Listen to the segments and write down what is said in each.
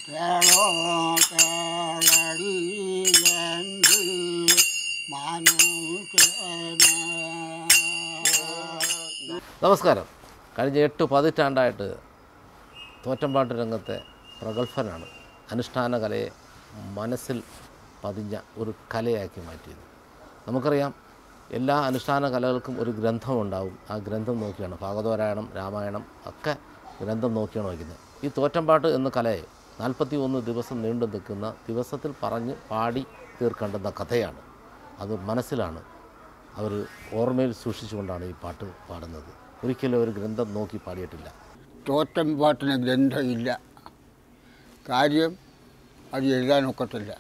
കേളോ കേളടി എന്ത് മനുഷ്യന നമസ്കാരം കഴിഞ്ഞ എട്ട് പതിറ്റാണ്ടായിട്ട് തോറ്റമ്പാട്ട് രംഗത്തെ പ്രഗത്ഭനാണ് അനുഷ്ഠാന കലയെ മനസ്സിൽ പതിഞ്ഞ ഒരു കലയാക്കി മാറ്റിയത് നമുക്കറിയാം എല്ലാ അനുഷ്ഠാന കലകൾക്കും ഒരു ഗ്രന്ഥമുണ്ടാവും ആ ഗ്രന്ഥം നോക്കിയാണ് ഭാഗവതപാരായണം രാമായണം ഒക്കെ ഗ്രന്ഥം നോക്കിയാണ് വയ്ക്കുന്നത് ഈ തോറ്റമ്പാട്ട് എന്ന കലയെ നാൽപ്പത്തി ഒന്ന് ദിവസം നീണ്ടു നിൽക്കുന്ന ദിവസത്തിൽ പറഞ്ഞ് പാടി തീർക്കേണ്ടുന്ന കഥയാണ് അത് മനസ്സിലാണ് അവർ ഓർമ്മയിൽ സൂക്ഷിച്ചുകൊണ്ടാണ് ഈ പാട്ട് പാടുന്നത് ഒരിക്കലും ഒരു ഗ്രന്ഥം നോക്കി പാടിയിട്ടില്ല തോറ്റം പാട്ടിന് ഗ്രന്ഥമില്ല കാര്യം അത് എഴുതാനൊക്കത്തില്ല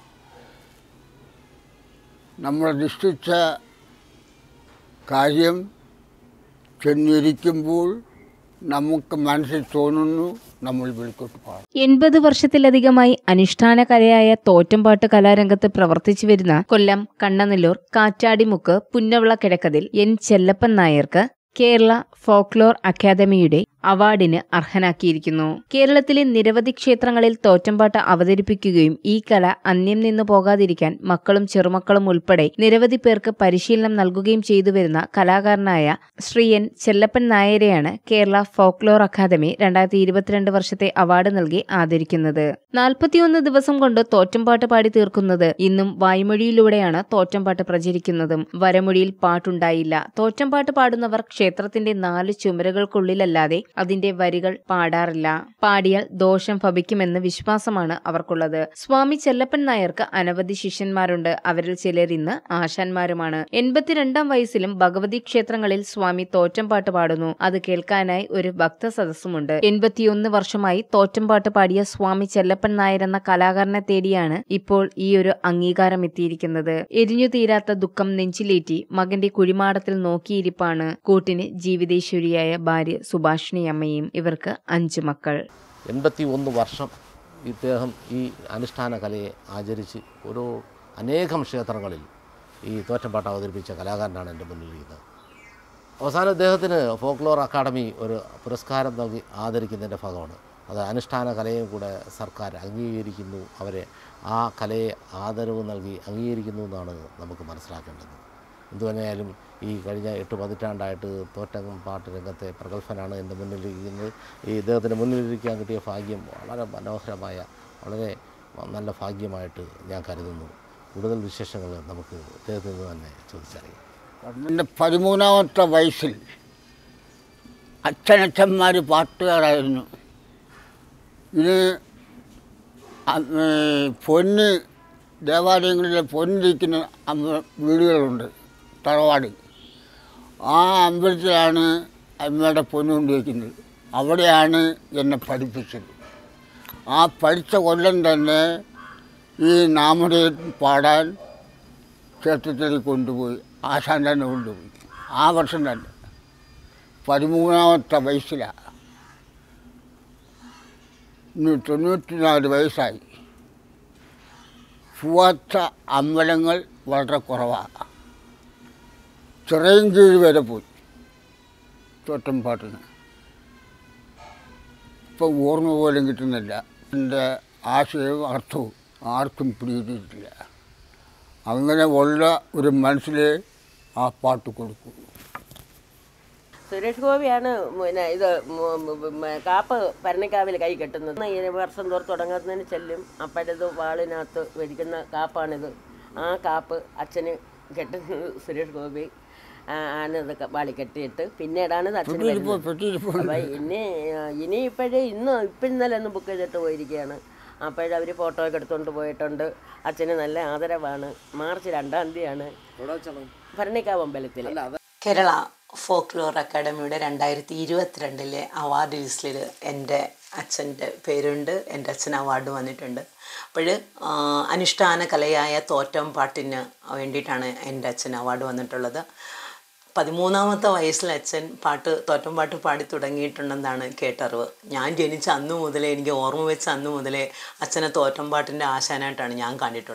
നമ്മൾ നിശ്ചിച്ച കാര്യം ചെന്നിരിക്കുമ്പോൾ നമുക്ക് മനസ്സിൽ തോന്നുന്നു നമ്മൾ വിളിക്കോട്ട് പാടും എൺപത് വർഷത്തിലധികമായി അനുഷ്ഠാന കലയായ തോറ്റംപാട്ട് കലാരംഗത്ത് പ്രവർത്തിച്ചു വരുന്ന കൊല്ലം കണ്ണനല്ലൂർ കാറ്റാടിമുക്ക് പുന്നവിള കിഴക്കതിൽ എൻ ചെല്ലപ്പൻ നായർക്ക് കേരള ഫോക്ലോർ അക്കാദമിയുടെ അവാർഡിന് അർഹനാക്കിയിരിക്കുന്നു കേരളത്തിലെ നിരവധി ക്ഷേത്രങ്ങളിൽ തോറ്റംപാട്ട് അവതരിപ്പിക്കുകയും ഈ കല അന്യം നിന്നു പോകാതിരിക്കാൻ മക്കളും ചെറുമക്കളും ഉൾപ്പെടെ നിരവധി പേർക്ക് പരിശീലനം നൽകുകയും ചെയ്തു വരുന്ന കലാകാരനായ ശ്രീ എൻ ചെല്ലപ്പൻ നായരെയാണ് കേരള ഫോക്ലോർ അക്കാദമി രണ്ടായിരത്തി ഇരുപത്തിരണ്ട് വർഷത്തെ അവാർഡ് നൽകി ആദരിക്കുന്നത് നാൽപ്പത്തിയൊന്ന് ദിവസം കൊണ്ട് തോറ്റംപാട്ട് പാടി തീർക്കുന്നത് ഇന്നും വായ്മൊഴിയിലൂടെയാണ് തോറ്റംപാട്ട് പ്രചരിക്കുന്നതും വരമൊഴിയിൽ പാട്ടുണ്ടായില്ല തോറ്റംപാട്ട് പാടുന്നവർ ക്ഷേത്രത്തിന്റെ നാല് ചുമരുകൾക്കുള്ളിലല്ലാതെ അതിന്റെ വരികൾ പാടാറില്ല പാടിയാൽ ദോഷം ഭവിക്കുമെന്ന് വിശ്വാസമാണ് അവർക്കുള്ളത് സ്വാമി ചെല്ലപ്പൻ നായർക്ക് അനവധി ശിഷ്യന്മാരുണ്ട് അവരിൽ ചിലർ ഇന്ന് ആശാന്മാരുമാണ് എൺപത്തിരണ്ടാം വയസ്സിലും ഭഗവതി ക്ഷേത്രങ്ങളിൽ സ്വാമി തോറ്റംപാട്ട് പാടുന്നു അത് കേൾക്കാനായി ഒരു ഭക്ത സദസ്സുമുണ്ട് എൺപത്തിയൊന്ന് വർഷമായി തോറ്റംപാട്ട് പാടിയ സ്വാമി ചെല്ലപ്പൻ നായർ എന്ന കലാകാരനെ തേടിയാണ് ഇപ്പോൾ ഈ ഒരു അംഗീകാരം എത്തിയിരിക്കുന്നത് എരിഞ്ഞു തീരാത്ത ദുഃഖം നെഞ്ചിലേറ്റി മകന്റെ കുഴിമാടത്തിൽ നോക്കിയിരിപ്പാണ് കൂട്ടിന് ജീവിതേശ്വരിയായ ഭാര്യ സുഭാഷിണി അമ്മയും ഇവർക്ക് അഞ്ചു മക്കൾ എൺപത്തി ഒന്ന് വർഷം ഇദ്ദേഹം ഈ അനുഷ്ഠാന കലയെ ആചരിച്ച് ഒരു അനേകം ക്ഷേത്രങ്ങളിൽ ഈ തോറ്റമ്പാട്ട് അവതരിപ്പിച്ച കലാകാരനാണ് എൻ്റെ മുന്നിലിരിക്കുന്നത് അവസാനം ഇദ്ദേഹത്തിന് ഫോക്ലോർ അക്കാദമി ഒരു പുരസ്കാരം നൽകി ആദരിക്കുന്നതിൻ്റെ ഭാഗമാണ് അത് അനുഷ്ഠാന കലയും കൂടെ സർക്കാർ അംഗീകരിക്കുന്നു അവരെ ആ കലയെ ആദരവ് നൽകി അംഗീകരിക്കുന്നു എന്നാണ് നമുക്ക് മനസ്സിലാക്കേണ്ടത് എന്തുതന്നെയായാലും ഈ കഴിഞ്ഞ എട്ട് പതിറ്റാണ്ടായിട്ട് തോറ്റം പാട്ട് രംഗത്തെ പ്രഗത്ഭനാണ് എൻ്റെ മുന്നിലിരിക്കുന്നത് ഈ ഇദ്ദേഹത്തിന് മുന്നിലിരിക്കാൻ കിട്ടിയ ഭാഗ്യം വളരെ മനോഹരമായ വളരെ നല്ല ഭാഗ്യമായിട്ട് ഞാൻ കരുതുന്നു കൂടുതൽ വിശേഷങ്ങൾ നമുക്ക് ഇദ്ദേഹത്തിൽ നിന്ന് തന്നെ ചോദിച്ചറിയാം എൻ്റെ പതിമൂന്നാമത്തെ വയസ്സിൽ അച്ഛനച്ഛന്മാർ പാട്ടുകാരായിരുന്നു ഇത് അ- ഏ, പൊന്ന് ദേവാലയങ്ങളിലെ പൊന്നിരിക്കുന്ന അമ്പ വീടുകളുണ്ട് തറവാട് ആ അമ്പലത്തിലാണ് അമ്മയുടെ പൊന്ന് കൊണ്ടുവയ്ക്കുന്നത് അവിടെയാണ് എന്നെ പഠിപ്പിച്ചത് ആ പഠിച്ച കൊല്ലം തന്നെ ഈ നാമധേയം പാടാൻ ക്ഷേത്രത്തിൽ കൊണ്ടുപോയി ആശാൻ തന്നെ കൊണ്ടുപോയി ആ വർഷം തന്നെ പതിമൂന്നാമത്തെ വയസ്സിലാണ് ഇന്ന് തൊണ്ണൂറ്റിനാല് വയസ്സായി പോവാത്ത അമ്പലങ്ങൾ വളരെ കുറവാണ് ചിറയൻകീഴ് വരെ പോയി തോറ്റംപാട്ടിന് ഇപ്പം ഓർമ്മ പോലും കിട്ടുന്നില്ല എൻ്റെ ആശയവും അർത്ഥവും ആർക്കും പിടികിട്ടിയിട്ടില്ല അങ്ങനെ ഉള്ള ഒരു മനസ്സിലെ ആ പാട്ട് കൊടുക്കൂ സുരേഷ് ഗോപിയാണ് പിന്നെ ഇത് മ- മ- മ- കാപ്പ് ഭരണിക്കാവിൽ കൈ കെട്ടുന്നത് ഈ വർഷം തോറും തുടങ്ങുന്നതിന് ചെല്ലും അപ്പോഴത് വാളിനകത്ത് വെടിക്കുന്ന കാപ്പാണിത് ആ കാപ്പ് അച്ഛന് കെട്ടുന്നത് സുരേഷ് ഗോപി ആ, ആണ് ഇത് ക- വാളി കെട്ടിയിട്ട് പിന്നീടാണ് ഇത് അച്ഛന് പെട്ടിയിരിപ്പോ വരുന്നത്. പെട്ടിയിരിപ്പോ അപ്പൊ ഇനി ഇനി ഇപ്പോഴേ ഇന്ന് ഇപ്പം ഇന്നലെ ഒന്ന് ബുക്ക് ചെയ്തിട്ട് പോയിരിക്കുകയാണ് അപ്പോഴവർ ഫോട്ടോ ഒക്കെ എടുത്തുകൊണ്ട് പോയിട്ടുണ്ട് അച്ഛന് നല്ല ആദരവാണ് മാർച്ച് രണ്ടാം തീയതിയാണ് ഭരണിക്കാവ് അമ്പലത്തിൽ കേരള ഫോക്ലോർ അക്കാഡമിയുടെ രണ്ടായിരത്തി ഇരുപത്തിരണ്ടിലെ അവാർഡ് ലിസ്റ്റിൽ എൻ്റെ അച്ഛൻ്റെ പേരുണ്ട് എൻ്റെ അച്ഛൻ അവാർഡ് വന്നിട്ടുണ്ട് അപ്പോൾ അനുഷ്ഠാന കലയായ തോറ്റം പാട്ടിന് വേണ്ടിയിട്ടാണ് എൻ്റെ അച്ഛൻ അവാർഡ് വന്നിട്ടുള്ളത് പതിമൂന്നാമത്തെ വയസ്സിൽ അച്ഛൻ പാട്ട് തോറ്റം പാട്ട് പാടി തുടങ്ങിയിട്ടുണ്ടെന്നാണ് കേട്ടറിവ് ഞാൻ ജനിച്ച അന്നു മുതലേ എനിക്ക് ഓർമ്മ വെച്ച അന്നു മുതലേ അച്ഛനെ തോറ്റം പാട്ടിൻ്റെ ആശാനായിട്ടാണ് ഞാൻ കണ്ടിട്ടുള്ളത്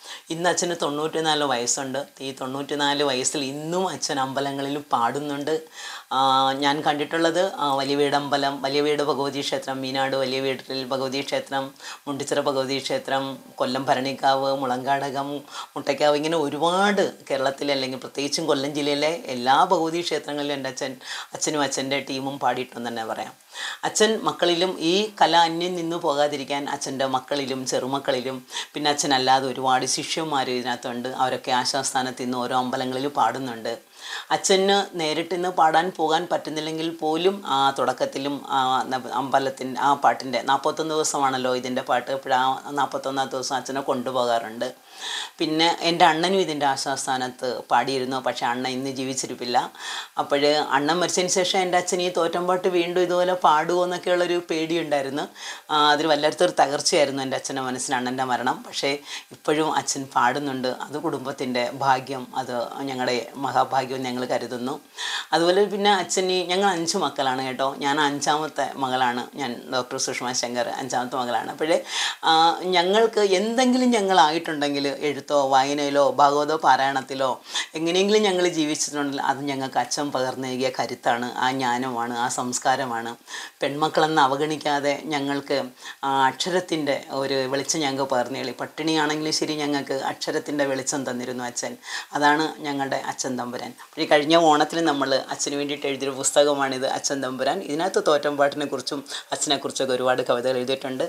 ഇന്ന് അച്ഛന് തൊണ്ണൂറ്റിനാല് വയസ്സുണ്ട് ഈ തൊണ്ണൂറ്റിനാല് വയസ്സിൽ ഇന്നും അച്ഛൻ അമ്പലങ്ങളിൽ പാടുന്നുണ്ട് ആ, ഞാൻ കണ്ടിട്ടുള്ളത് ആ, വലിയ വീടമ്പലം വലിയ വീട് ഭഗവതി ക്ഷേത്രം മീനാട് വലിയ വീട്ടിൽ ഭഗവതി ക്ഷേത്രം മുണ്ടിച്ചിറ ഭഗവതി ക്ഷേത്രം കൊല്ലം ഭരണിക്കാവ് മുളങ്കാടകം മുട്ടയ്ക്കാവ് ഇങ്ങനെ ഒരുപാട് കേരളത്തിലെ അല്ലെങ്കിൽ പ്രത്യേകിച്ചും കൊല്ലം ജില്ലയിലെ എല്ലാ ഭഗവതി ക്ഷേത്രങ്ങളിലും എൻ്റെ അച്ഛൻ അച്ഛനും അച്ഛൻ്റെ ടീമും പാടിയിട്ടുണ്ടെന്ന് തന്നെ പറയാം അച്ഛൻ മക്കളിലും ഈ കല അന്യം നിന്നു പോകാതിരിക്കാൻ അച്ഛൻ്റെ മക്കളിലും ചെറുമക്കളിലും പിന്നെ അച്ഛനല്ലാതെ ഒരുപാട് ശിഷ്യന്മാർ ഇതിനകത്തുണ്ട് അവരൊക്കെ ആശാസ്ഥാനത്ത് ഇന്ന് ഓരോ അമ്പലങ്ങളിൽ പാടുന്നുണ്ട് അച്ഛന് നേരിട്ട് ഇന്ന് പാടാൻ പോകാൻ പറ്റുന്നില്ലെങ്കിൽ പോലും ആ തുടക്കത്തിലും ആ ന- അമ്പലത്തിൻ്റെ ആ പാട്ടിൻ്റെ നാൽപ്പത്തൊന്ന് ദിവസമാണല്ലോ ഇതിൻ്റെ പാട്ട് ഇപ്പോൾ ആ നാൽപ്പത്തൊന്നാം ദിവസം അച്ഛനെ കൊണ്ടുപോകാറുണ്ട് പിന്നെ എൻ്റെ അണ്ണനും ഇതിൻ്റെ ആശാസ്ഥാനത്ത് പാടിയിരുന്നു പക്ഷേ അണ്ണൻ ഇന്ന് ജീവിച്ചിരിപ്പില്ല അപ്പോൾ അണ്ണൻ മരിച്ചതിന് ശേഷം എൻ്റെ അച്ഛൻ ഈ തോറ്റമ്പാട്ട് വീണ്ടും ഇതുപോലെ പാടുമോ എന്നൊക്കെയുള്ളൊരു പേടിയുണ്ടായിരുന്നു ആ, അതിൽ വല്ലാത്തൊരു തകർച്ചയായിരുന്നു എൻ്റെ അച്ഛൻ്റെ മനസ്സിന് അണ്ണൻ്റെ മരണം പക്ഷേ ഇപ്പോഴും അച്ഛൻ പാടുന്നുണ്ട് അത് കുടുംബത്തിൻ്റെ ഭാഗ്യം അത് ഞങ്ങളുടെ മഹാഭാഗ്യം ഞങ്ങൾ കരുതുന്നു അതുപോലെ പിന്നെ അച്ഛൻ ഈ ഞങ്ങൾ അഞ്ച് മക്കളാണ് കേട്ടോ ഞാൻ അഞ്ചാമത്തെ മകളാണ് ഞാൻ ഡോക്ടർ സുഷമ ശങ്കർ അഞ്ചാമത്തെ മകളാണ് അപ്പോഴേ ആ, ഞങ്ങൾക്ക് എന്തെങ്കിലും ഞങ്ങളായിട്ടുണ്ടെങ്കിൽ എഴുത്തോ വായനയിലോ ഭാഗവതോ പാരായണത്തിലോ എങ്ങനെയെങ്കിലും ഞങ്ങൾ ജീവിച്ചിട്ടുണ്ടെങ്കിൽ അത് ഞങ്ങൾക്ക് അച്ഛൻ പകർന്നു നൽകിയ കരുത്താണ് ആ ജ്ഞാനമാണ് ആ സംസ്കാരമാണ് പെൺമക്കളെന്ന് അവഗണിക്കാതെ ഞങ്ങൾക്ക് ആ അക്ഷരത്തിൻ്റെ ഒരു വെളിച്ചം ഞങ്ങൾക്ക് പകർന്നു നൽകി പട്ടിണിയാണെങ്കിലും ശരി ഞങ്ങൾക്ക് അക്ഷരത്തിൻ്റെ വെളിച്ചം തന്നിരുന്നു അച്ഛൻ അതാണ് ഞങ്ങളുടെ അച്ഛൻ തമ്പുരാൻ ഈ കഴിഞ്ഞ ഓണത്തിന് നമ്മൾ അച്ഛന് വേണ്ടിയിട്ട് എഴുതിയൊരു പുസ്തകമാണിത് അച്ഛൻ തമ്പുരാൻ ഇതിനകത്ത് തോറ്റമ്പാട്ടിനെ കുറിച്ചും അച്ഛനെ കുറിച്ചൊക്കെ ഒരുപാട് കവിതകൾ എഴുതിയിട്ടുണ്ട്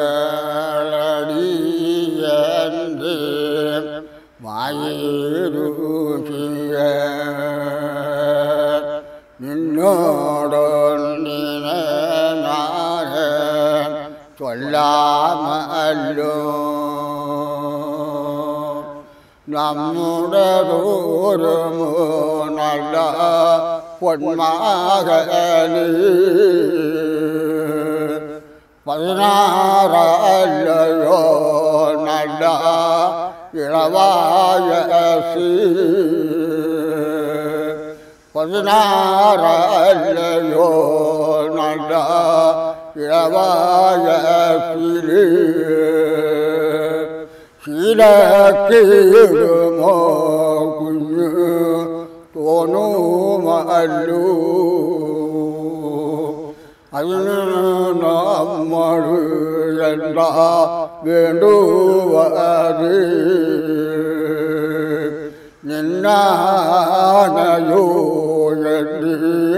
കളടിയൻ്റെ വായൂരുചിയ നിന്നോടൊന്നിനാര ചൊല്ലാമല്ലോ നമ്മുടെ ദൂരമോ നല്ല പൊന്മാകലി പതിനാറല്ലയോ നല്ല ഇളവായ പതിനാറല്ലയോ നല്ല ഇളവായ ശീലക്കിടുമോ കുഞ്ഞു തോന്നുമല്ലോ അതിന് നമ്മൾ എന്താ വേണ്ടുവത് നിന്നാനയോ എന്ന്